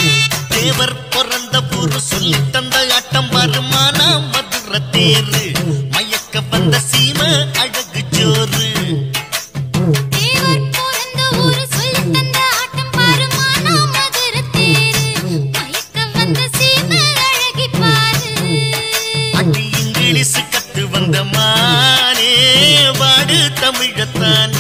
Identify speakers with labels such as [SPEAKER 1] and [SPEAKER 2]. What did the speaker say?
[SPEAKER 1] தேவர் பிறந்த ஊரு சொல்லி தந்த ஆட்டம் வருமானா மதுர தேரு மயக்க வந்த சீம அழகு ஜோறு
[SPEAKER 2] தேவர் பிறந்த ஊரு சொல்லித் தந்த ஆட்டம் பாருமானா மதுரை தேரு. மயக்க வந்த சீமை அழகி பாரு.
[SPEAKER 1] அடி இங்கிலீஷ் கத்து வந்த மானே வாடு தமிழத்தான்